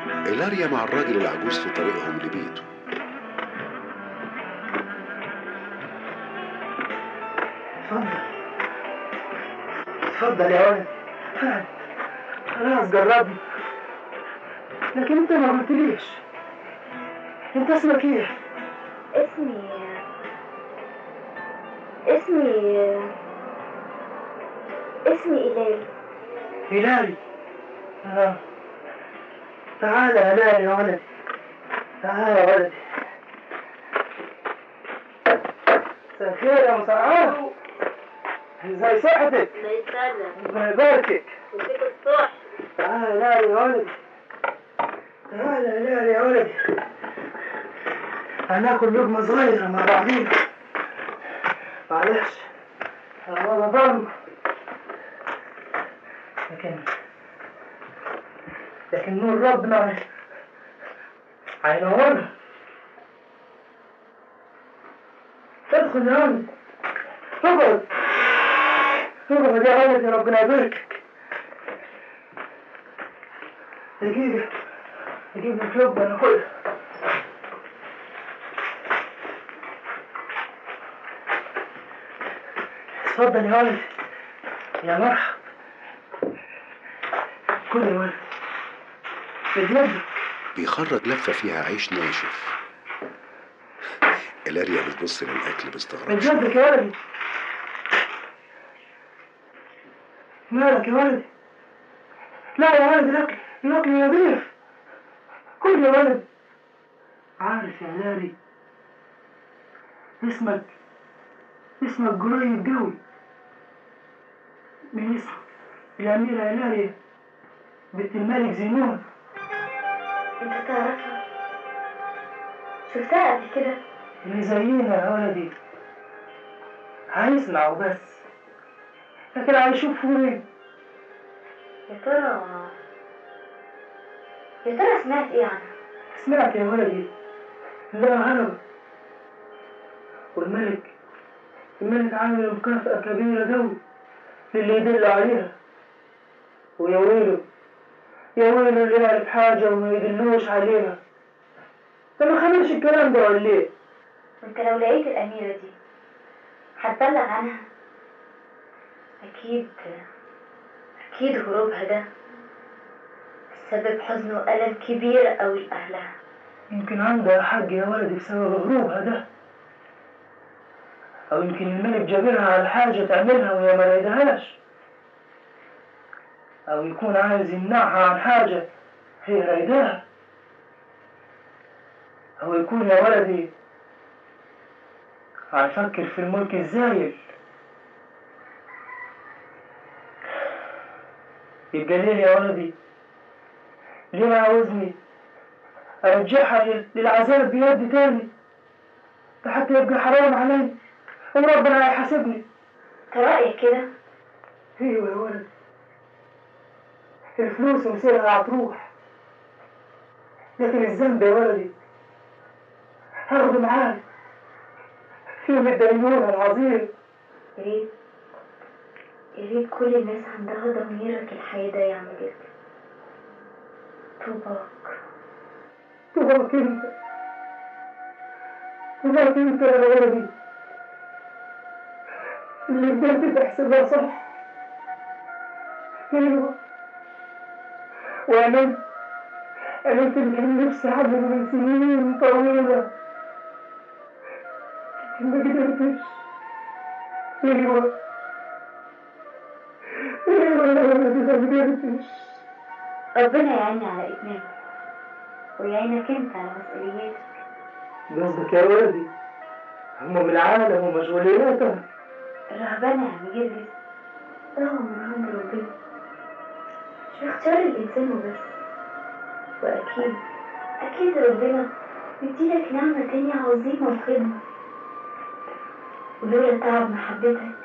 إيلاريا مع الراجل العجوز في طريقهم لبيته اتفضل اتفضل يا ولد تعال. خلاص جربني لكن انت ما قلتليش انت اسمك ايه؟ اسمي اسمي اسمي إيلال هلالي آه. تعال يا هلالي يا ولدي تعال يا ولدي مساء الخير يا مسعود ازاي صحتك؟ الله يسلم ربنا يباركك يديك الصح تعال يا هلالي يا ولدي تعال يا هلالي يا ولدي هناكل لقمة صغيرة مع بعضينا معلش والله ضلمة لكن لكن نور ربنا هينورنا ادخل يا ولد اقعد اقعد يا ولد يا ربنا يباركك دقيقة اجيب لك لقمة ناكلها اتفضل يا ولد يا مرحب كل يا ولد بجد بيخرج لفة فيها عيش ناشف إيلاريا بتبص للأكل باستغراب بجدك يا ولدي مالك يا ولدي لا يا ولدي الاكل الاكل نظيف كل يا ولد عارف يا لاري اسمك اسمك قريب قوي من اسم الأميرة هلاريا بنت الملك زينون انت تعرفها شفتها قبل كده اللي زينا يا ولدي هيسمعوا بس لكن هيشوفوا ايه يا ترى يا ترى سمعت ايه عنها سمعت يا ولدي انها هرب والملك الملك عامل مكافأة كبيرة قوي للي يدل عليها ويا ويله يا ويله اللي يعرف حاجة وما يدلوش عليها ده ما خليش الكلام ده ولا ايه؟ وانت لو لقيت الأميرة دي هتبلغ عنها أكيد أكيد هروبها ده سبب حزن وألم كبير أوي لأهلها يمكن عندها حق يا ولدي بسبب هروبها ده أو يمكن الملك جابرها على حاجة تعملها وهي ما رايدهاش أو يكون عايز يمنعها عن حاجة هي رايداها أو يكون يا ولدي هيفكر في الملك الزايل يبقى ليه يا ولدي ليه عاوزني أرجعها لل- للعذاب بيدي تاني ده حتى يبقى حرام علي وربنا هيحاسبني انت رأيك كده ايوه يا ولد الفلوس وسيرها هتروح لكن الذنب يا ولدي هاخده معاي في يوم الدينونة العظيم يا ريت يا ريت كل الناس عندها ضميرك الحي ده يا عم جد طوباك تبارك انت تبارك انت يا ولدي اللي بدأت تحسبها صح ايوه وأنا أنا اللي كان نفسي أعمله من سنين طويلة لكن ما قدرتش ايوه ايوه يا ولدي ما قدرتش ربنا يعيني على إتمامه ويعينك انت على مسؤولياتك قصدك يا ولدي هم العالم ومشغولياتهم الرهبنة يا عم جرجس رغم من أمر ربنا مش اختيار الإنسان وبس وأكيد أكيد ربنا مديلك نعمة تانية عظيمة وخدمة ولولا تعب محبتك